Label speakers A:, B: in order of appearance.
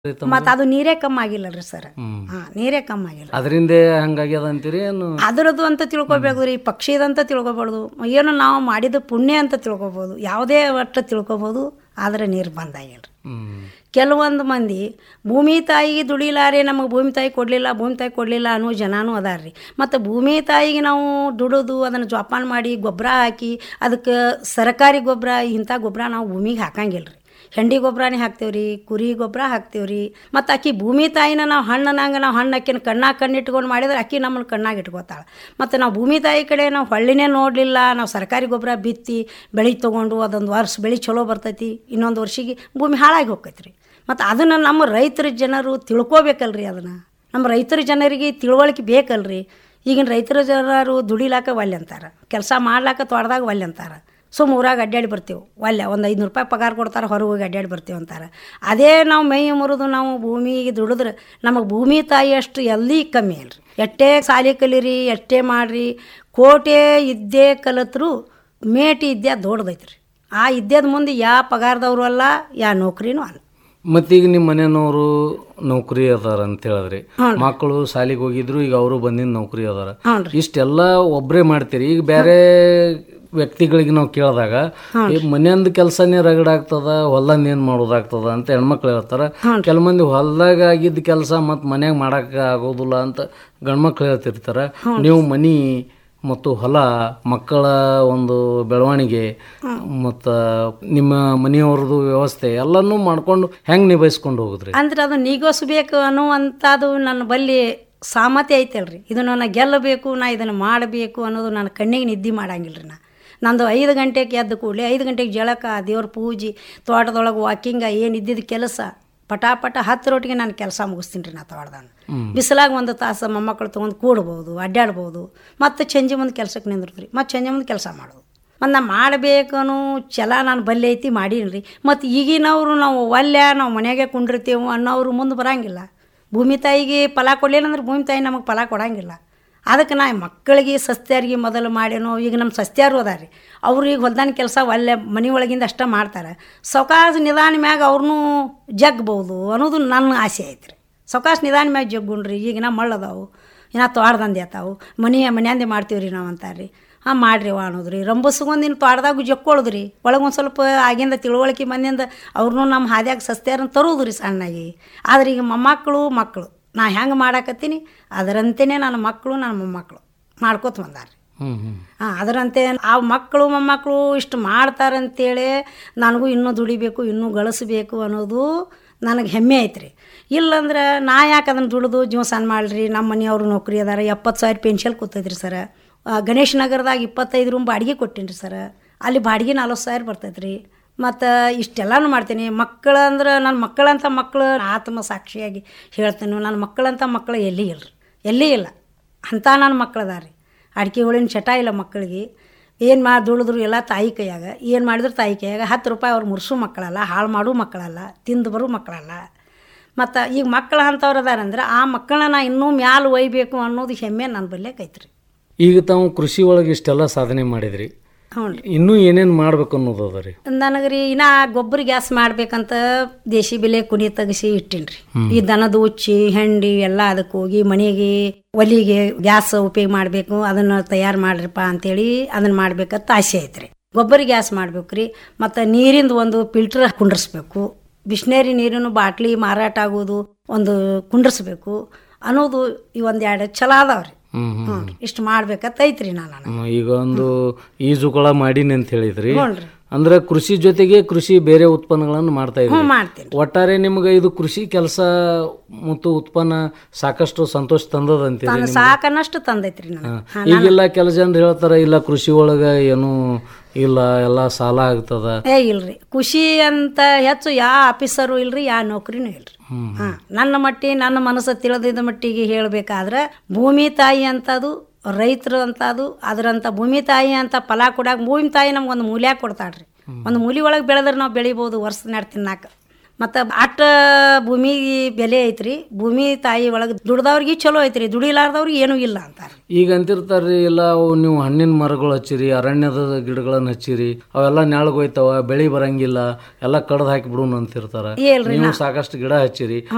A: ಮತ್ತ ಅದು ನೀರೇ ಕಮ್ಮಿ ಆಗಿಲ್ಲಲ್ರಿ ಸರ್ ಹಾ ನೀರೇ ಕಮ್ಮಿ ಆಗಿಲ್ಲ
B: ಅದರಿಂದ ಹಂಗಾಗ್ಯದ ಅಂತೀರಿ ಏನು
A: ಅದರದ್ದು ಅಂತ ತಿಳ್ಕೊಬೇಕು ರೀ ಪಕ್ಷಿದಂತ ತಿಳ್ಕೊಬಾರ್ದು ಏನು ನಾವು ಮಾಡಿದ ಪುಣ್ಯ ಅಂತ ತಿಳ್ಕೊಬೋದು ಯಾವುದೇ ಒಟ್ಟು ತಿಳ್ಕೊಬೋದು ಆದ್ರೆ ನೀರು ಬಂದಾಗಿಲ್ಲ
B: ಹ್ಮ್
A: ಕೆಲವೊಂದು ಮಂದಿ ಭೂಮಿ ತಾಯಿಗೆ ದುಡಿಲಾರೆ ನಮಗೆ ಭೂಮಿ ತಾಯಿ ಕೊಡಲಿಲ್ಲ ಭೂಮಿ ತಾಯಿ ಕೊಡಲಿಲ್ಲ ಅನ್ನೋ ಜನನೂ ಅದಾರ ರೀ ಮತ್ತು ಭೂಮಿ ತಾಯಿಗೆ ನಾವು ದುಡಿದು ಅದನ್ನು ಜೋಪಾನ ಮಾಡಿ ಗೊಬ್ಬರ ಹಾಕಿ ಅದಕ್ಕೆ ಸರ್ಕಾರಿ ಗೊಬ್ಬರ ಇಂಥ ಗೊಬ್ಬರ ನಾವು ಭೂಮಿಗೆ ಹಾಕಂಗಿಲ್ಲ ರೀ ಹೆಂಡಿ ಗೊಬ್ಬರನೇ ಹಾಕ್ತೇವೆ ರೀ ಕುರಿ ಗೊಬ್ಬರ ಹಾಕ್ತೇವೆ ರೀ ಮತ್ತು ಆಕಿ ಭೂಮಿ ತಾಯಿನ ನಾವು ಹಣ್ಣನಾಗ ನಾವು ಹಣ್ಣು ಅಕ್ಕಿನ ಕಣ್ಣಾಗ ಕಣ್ಣಿಟ್ಕೊಂಡು ಮಾಡಿದ್ರೆ ಅಕ್ಕಿ ನಮ್ಮನ್ನು ಕಣ್ಣಾಗ ಇಟ್ಕೋತಾಳೆ ಮತ್ತು ನಾವು ಭೂಮಿ ತಾಯಿ ಕಡೆ ನಾವು ಹೊಳ್ಳಿನೇ ನೋಡಲಿಲ್ಲ ನಾವು ಸರ್ಕಾರಿ ಗೊಬ್ಬರ ಬಿತ್ತಿ ಬೆಳೆ ತೊಗೊಂಡು ಅದೊಂದು ವರ್ಷ ಬೆಳೆ ಚಲೋ ಬರ್ತೈತಿ ಇನ್ನೊಂದು ವರ್ಷಿಗೆ ಭೂಮಿ ಹಾಳಾಗಿ ಹೋಗ್ತೈತಿ ರೀ ಮತ್ತು ಅದನ್ನು ನಮ್ಮ ರೈತರ ಜನರು ತಿಳ್ಕೊಬೇಕಲ್ರಿ ಅದನ್ನು ನಮ್ಮ ರೈತರ ಜನರಿಗೆ ತಿಳುವಳಿಕೆ ಬೇಕಲ್ರಿ ಈಗಿನ ರೈತರ ಜನರು ದುಡಿಲಾಕ ಒಲ್ಲೆ ಅಂತಾರೆ ಕೆಲಸ ಮಾಡ್ಲಾಕ ತೋಟದಾಗ ಒಲ್ಲೆ ಅಂತಾರೆ ಸುಮ್ಮ ಊರಾಗ ಅಡ್ಡಾಡಿ ಬರ್ತೀವಿ ಒಲ್ಲೆ ಒಂದು ಐದುನೂರು ರೂಪಾಯಿ ಪಗಾರ ಕೊಡ್ತಾರೆ ಹೊರಗೆ ಹೋಗಿ ಅಡ್ಡಾಡಿ ಬರ್ತೀವಿ ಅಂತಾರೆ ಅದೇ ನಾವು ಮೈ ಮುರಿದು ನಾವು ಭೂಮಿಗೆ ದುಡಿದ್ರೆ ನಮಗೆ ಭೂಮಿ ತಾಯಿ ಅಷ್ಟು ಎಲ್ಲಿ ಕಮ್ಮಿ ಅಲ್ರಿ ಎಷ್ಟೇ ಸಾಲಿ ಕಲೀರಿ ಎಷ್ಟೇ ಮಾಡ್ರಿ ಕೋಟೆ ಇದ್ದೇ ಕಲತ್ರು ಮೇಟಿ ಇದ್ದೇ ದೊಡ್ಡದೈತ್ರಿ ಆ ಇದ್ದೇದ ಮುಂದೆ ಯಾ ಪಗಾರದವರು ಅಲ್ಲ ಯಾ ನೌಕರಿನೂ ಅಲ್ಲ
B: ಮತ್ತೀಗ ನಿಮ್ಮ ಮನೆಯವರು ನೌಕರಿ ಅದಾರ ಅಂತ ಹೇಳಿದ್ರಿ ಮಕ್ಕಳು ಶಾಲಿಗೆ ಹೋಗಿದ್ರು ಈಗ ಅವರು ಬಂದಿನ ನೌಕರಿ ಅದಾರ
A: ಹ್ಞೂ
B: ಇಷ್ಟೆಲ್ಲ ಒಬ್ಬರೇ ಮಾಡ್ತೀರಿ ಈಗ ಬೇರೆ ವ್ಯಕ್ತಿಗಳಿಗೆ ನಾವು ಕೇಳಿದಾಗ ಈ ಮನೆಯಂದ ಕೆಲಸನೇ ರಗಡಾಗ್ತದ ಹೊಲದಿಂದ ಏನ್ ಮಾಡೋದಾಗ್ತದ ಅಂತ ಹೆಣ್ಮಕ್ಳು ಹೇಳ್ತಾರ ಕೆಲ ಮಂದಿ ಹೊಲದಾಗ ಆಗಿದ್ದ ಕೆಲಸ ಮತ್ತು ಮನ್ಯಾಗ ಮಾಡಕ್ ಆಗೋದಿಲ್ಲ ಅಂತ ಗಂಡ್ಮಕ್ಳು ಹೇಳ್ತಿರ್ತಾರ ನೀವು ಮನಿ ಮತ್ತು ಹೊಲ ಮಕ್ಕಳ ಒಂದು ಬೆಳವಣಿಗೆ ಮತ್ತು ನಿಮ್ಮ ಮನೆಯವ್ರದ್ದು ವ್ಯವಸ್ಥೆ ಎಲ್ಲನೂ ಮಾಡ್ಕೊಂಡು ಹೆಂಗ್ ನಿಭಾಯಿಸ್ಕೊಂಡು ಹೋಗುದ್ರಿ
A: ಅಂದ್ರೆ ಅದು ನೀಗೋಸ್ಬೇಕು ಅನ್ನುವಂಥದ್ದು ನನ್ನ ಬಲ್ಲಿ ಸಾಮರ್ಥ್ಯ ಐತಲ್ರಿ ಇದು ನನ್ನ ಗೆಲ್ಲಬೇಕು ನಾ ಇದನ್ನು ಮಾಡಬೇಕು ಅನ್ನೋದು ನನ್ನ ಕಣ್ಣಿಗೆ ನಿದ್ದೆ ಮಾಡಂಗಿಲ್ಲ ರೀ ನಾ ನಂದು ಐದು ಗಂಟೆಗೆ ಎದ್ದು ಕೂಡಲೇ ಐದು ಗಂಟೆಗೆ ಜಳಕ ದೇವ್ರ ಪೂಜೆ ತೋಟದೊಳಗೆ ವಾಕಿಂಗ ಏನು ಇದ್ದಿದ್ದು ಕೆಲಸ ಪಟಾಪಟ ಹತ್ತರೊಟ್ಟಿಗೆ ನಾನು ಕೆಲಸ ಮುಗಿಸ್ತೀನಿ ರೀ ನಾ ತೋಟದಾಗ ಬಿಸಿಲಾಗ ಒಂದು ತಾಸು ಮೊಮ್ಮಕ್ಕಳು ತೊಗೊಂಡು ಕೂಡ್ಬೋದು ಅಡ್ಡಾಡ್ಬೋದು ಮತ್ತು ಚಂಜಿ ಮುಂದೆ ಕೆಲಸಕ್ಕೆ ನಿಂದಿರ್ತೀರಿ ಮತ್ತು ಚಂಜಿ ಮುಂದೆ ಕೆಲಸ ಮಾಡೋದು ಮತ್ತು ನಾ ಮಾಡಬೇಕು ಅನ್ನೋ ಛಲ ನಾನು ಬಲ್ಲೆ ಐತಿ ಮಾಡೀನಿ ರೀ ಮತ್ತು ಈಗಿನವರು ನಾವು ಒಲ್ಯ ನಾವು ಮನೆಯಾಗೆ ಕುಂಡಿರ್ತೀವಿ ಅನ್ನೋರು ಮುಂದೆ ಬರಂಗಿಲ್ಲ ಭೂಮಿ ತಾಯಿಗೆ ಫಲ ಕೊಡಲಿಲ್ಲ ಅಂದ್ರೆ ಭೂಮಿ ತಾಯಿ ನಮಗೆ ಫಲ ಕೊಡಂಗಿಲ್ಲ ಅದಕ್ಕೆ ನಾ ಮಕ್ಕಳಿಗೆ ಸಸ್ತ್ಯಾರಿಗೆ ಮೊದಲು ಮಾಡೇನೋ ಈಗ ನಮ್ಮ ಸಸ್ತ್ಯಾರು ಅದಾರ ರೀ ಅವ್ರು ಈಗ ಹೊಲ್ದಾನ ಕೆಲಸ ಒಲ್ಲೆ ಮನೆ ಒಳಗಿಂದ ಅಷ್ಟೇ ಮಾಡ್ತಾರೆ ಸೌಕಾಸ ನಿಧಾನ ಮ್ಯಾಗ ಅವ್ರನ್ನೂ ಜಗ್ಬೋದು ಅನ್ನೋದು ನನ್ನ ಆಸೆ ಐತೆ ರೀ ಸೌಕಾಸ ನಿಧಾನ ಮ್ಯಾಗ ಜಗ್ಗುಣ್ರಿ ಈಗ ನಾ ಮಳ್ಳದಾವು ಇನ್ನು ತೋಟದಂದೆ ಆತಾವು ಮನೆ ಮನ್ಯಾಂದೆ ಮಾಡ್ತೀವಿ ರೀ ನಾವು ಅಂತಾರೆ ರೀ ಹಾಂ ಮಾಡ್ರಿ ವಾ ಅನ್ನೋದು ರೀ ರಂಬಸ್ಗೊಂದು ಇನ್ನು ತೋಟದಾಗ ಜಕ್ಕೊಳ್ಳೋದು ರೀ ಒಳಗೆ ಒಂದು ಸ್ವಲ್ಪ ಆಗಿಂದ ತಿಳುವಳಿಕೆ ಮಂದಿಯಿಂದ ಅವ್ರನ್ನೂ ನಮ್ಮ ಹಾದ್ಯಾಗ ಸಸ್ತ್ಯಾರನ್ನ ತರೋದು ರೀ ಸಣ್ಣಾಗಿ ಆದ್ರೆ ಈಗ ಮೊಮ್ಮಕ್ಕಳು ಮಕ್ಕಳು ನಾ ಹೆಂಗೆ ಮಾಡಾಕತ್ತೀನಿ ಅದರಂತೆಯೇ ನನ್ನ ಮಕ್ಕಳು ನನ್ನ ಮೊಮ್ಮಕ್ಕಳು ಮಾಡ್ಕೋತ ಬಂದಾರ ರೀ
B: ಹ್ಮ್ ಹ್ಮ್
A: ಹಾಂ ಅದರಂತೆ ಆ ಮಕ್ಕಳು ಮೊಮ್ಮಕ್ಕಳು ಇಷ್ಟು ಮಾಡ್ತಾರಂತೇಳಿ ನನಗೂ ಇನ್ನೂ ದುಡಿಬೇಕು ಇನ್ನೂ ಗಳಿಸ್ಬೇಕು ಅನ್ನೋದು ನನಗೆ ಹೆಮ್ಮೆ ಐತ್ರಿ ಇಲ್ಲಂದ್ರೆ ನಾ ಯಾಕೆ ಅದನ್ನು ದುಡಿದು ಜೀವ ಸಣ್ಣ ಮಾಡ್ರಿ ನಮ್ಮ ಮನೆಯವರು ನೌಕರಿ ಅದಾರ ಎಪ್ಪತ್ತು ಸಾವಿರ ಪೆನ್ಷನ್ ಕೂತೈತ್ರಿ ಸರ ಗಣೇಶ್ ನಗರದಾಗ ಇಪ್ಪತ್ತೈದು ರೂಮ್ ಬಾಡಿಗೆ ಕೊಟ್ಟೀನಿ ರೀ ಸರ ಅಲ್ಲಿ ಬಾಡಿಗೆ ನಲ್ವತ್ತು ಸಾವಿರ ಬರ್ತೈತೆ ರೀ ಮತ್ತು ಇಷ್ಟೆಲ್ಲನೂ ಮಾಡ್ತೀನಿ ಮಕ್ಕಳು ಅಂದ್ರೆ ನನ್ನ ಮಕ್ಕಳಂತ ಮಕ್ಕಳು ಆತ್ಮ ಸಾಕ್ಷಿಯಾಗಿ ಹೇಳ್ತೀನಿ ನನ್ನ ಮಕ್ಕಳಂತ ಮಕ್ಕಳು ಎಲ್ಲಿ ಇಲ್ಲ ರೀ ಎಲ್ಲಿ ಇಲ್ಲ ಅಂಥ ನನ್ನ ಮಕ್ಳು ಅದಾರ ರೀ ಅಡಿಕೆ ಹುಳಿನ ಚಟ ಇಲ್ಲ ಮಕ್ಕಳಿಗೆ ಏನು ಮಾಡಿ ದುಡಿದ್ರು ಎಲ್ಲ ತಾಯಿ ಕೈಯಾಗ ಏನು ಮಾಡಿದ್ರು ತಾಯಿ ಕೈಯಾಗ ಹತ್ತು ರೂಪಾಯಿ ಅವ್ರು ಮುರ್ಸು ಮಕ್ಕಳಲ್ಲ ಹಾಳು ಮಾಡೋ ಮಕ್ಕಳಲ್ಲ ತಿಂದು ಬರೋ ಮಕ್ಕಳಲ್ಲ ಮತ್ತು ಈಗ ಮಕ್ಕಳು ಅಂಥವ್ರು ಅದಾರಂದ್ರೆ ಆ ಮಕ್ಕಳನ್ನ ನಾ ಇನ್ನೂ ಮ್ಯಾಲೆ ಒಯ್ಬೇಕು ಅನ್ನೋದು ಹೆಮ್ಮೆ ನನ್ನ ಬಲ್ಲೆ ಕೈತ್ರಿ
B: ಈಗ ತಾವು ಕೃಷಿ ಒಳಗೆ ಇಷ್ಟೆಲ್ಲ ಸಾಧನೆ ಮಾಡಿದ್ರಿ
A: ಹ್ಞೂ ರೀ
B: ಇನ್ನೂ ಏನೇನ್ ಮಾಡ್ಬೇಕು ಅನ್ನೋದು ಅದ ರೀ
A: ನನಗೆ ರೀ ಇನ್ನ ಗೊಬ್ಬರ ಗ್ಯಾಸ್ ಮಾಡ್ಬೇಕಂತ ದೇಶಿ ಬೆಲೆ ಕುಣಿ ತೆಗಿಸಿ ಇಟ್ಟೀನಿ ಈ ದನದ ಉಚ್ಚಿ ಹೆಂಡಿ ಎಲ್ಲ ಅದಕ್ಕೆ ಹೋಗಿ ಮನೆಗೆ ಒಲಿಗೆ ಗ್ಯಾಸ್ ಉಪಯೋಗ ಮಾಡಬೇಕು ಅದನ್ನ ತಯಾರು ಮಾಡ್ರಿಪ್ಪ ಅಂತೇಳಿ ಅದನ್ನ ಮಾಡ್ಬೇಕಂತ ಆಸೆ ಐತ್ರಿ ಗೊಬ್ಬರ ಗ್ಯಾಸ್ ಮಾಡ್ಬೇಕು ರೀ ಮತ್ತು ನೀರಿಂದ ಒಂದು ಫಿಲ್ಟರ್ ಕುಂಡ್ರಿಸ್ಬೇಕು ಬಿಸ್ನೇರಿ ನೀರಿನ ಬಾಟ್ಲಿ ಮಾರಾಟ ಆಗೋದು ಒಂದು ಕುಂಡ್ರಿಸ್ಬೇಕು ಅನ್ನೋದು ಈ ಒಂದು ಎರಡು ಛಲ ಅದಾವ್ರಿ
B: ಹ್ಮ್ ಹ್ಮ್
A: ಹ್ಞೂ ಇಷ್ಟು ಮಾಡ್ಬೇಕಂತ ಐತ್ರಿ ನಾನು
B: ಹ್ಮ್, ಈಗ ಒಂದು ಈಜುಕೊಳ ಮಾಡೀನಿ ಅಂತ ಹೇಳಿದ್ರಿ
A: ಹ್ಞೂ
B: ಅಂದ್ರೆ ಕೃಷಿ ಜೊತೆಗೆ ಕೃಷಿ ಬೇರೆ ಉತ್ಪನ್ನಗಳನ್ನು ಮಾಡ್ತಾ
A: ಹ್ಞೂ
B: ಇದ್ರಿ
A: ಮಾಡ್ತೀನಿ
B: ಒಟ್ಟಾರೆ ನಿಮ್ಗೆ ಇದು ಕೃಷಿ ಕೆಲಸ ಮತ್ತು ಉತ್ಪನ್ನ ಸಾಕಷ್ಟು ಸಂತೋಷ ತಂದದ ಅಂತೀರಿ
A: ನಾನು ಸಾಕನ್ನಷ್ಟು ತಂದೈತ್ರಿ ನಾನು
B: ಈಗೆಲ್ಲ ಕೆಲ ಜನರು ಹೇಳ್ತಾರ ಇಲ್ಲ ಕೃಷಿ ಒಳಗ ಏನು ಇಲ್ಲ ಎಲ್ಲ ಸಾಲ ಆಗ್ತದ
A: ಏ ಇಲ್ರಿ ಖುಷಿ ಅಂತ ಹೆಚ್ಚು ಯಾ ಆಫೀಸರು ಇಲ್ರಿ ಯಾ ನೌಕರಿನೂ ಇಲ್ರಿ ಹಾ ನನ್ನ ಮಟ್ಟಿ ನನ್ನ ಮನಸ್ಸು ತಿಳಿದಿದ್ದ ಮಟ್ಟಿಗೆ ಹೇಳ್ಬೇಕಾದ್ರೆ ಭೂಮಿ ತಾಯಿ ಅಂತದು ರೈತರು ಅಂತದು ಅದರಂತ ಭೂಮಿ ತಾಯಿ ಅಂತ ಫಲ ಕೊಡಾಕ ಭೂಮಿ ತಾಯಿ ನಮ್ಗೆ ಒಂದು ಮೂಲ್ಯ ಕೊಡ್ತಾಳ್ರಿ ಒಂದು ಮೂಲಿ ಒಳಗೆ ಬೆಳೆದ್ರೆ ನಾವು ಬೆಳಿಬೋದು ವರ್ಷ ನಾಡ್ ತಿನ್ನಾಕ ಮತ್ತು ಅಟ್ಟ ಭೂಮಿ ಬೆಲೆ ಐತ್ರಿ ಭೂಮಿ ತಾಯಿ ಒಳಗೆ ದುಡ್ದವ್ರಿಗೆ ಚಲೋ ಐತ್ರಿ ದುಡಿಲಾರ್ದವ್ರಿಗೆ ಏನೂ ಇಲ್ಲ ಅಂತಾರೆ
B: ಈಗ ಅಂತಿರ್ತಾರ್ರಿ ಇಲ್ಲ ಅವು ನೀವು ಹಣ್ಣಿನ ಮರಗಳು ಹಚ್ಚಿರಿ ಅರಣ್ಯದ ಗಿಡಗಳನ್ನ ಹಚ್ಚಿರಿ ಅವೆಲ್ಲ ನೆಳಗ್ ಹೋಯ್ತಾವ ಬೆಳಿ ಬರಂಗಿಲ್ಲ ಎಲ್ಲ ಕಡ್ದು ಹಾಕಿ ಬಿಡೋಣ ಅಂತಿರ್ತಾರ
A: ಇಲ್ರಿ
B: ನೀವು ಸಾಕಷ್ಟು ಗಿಡ ಹಚ್ಚಿರಿ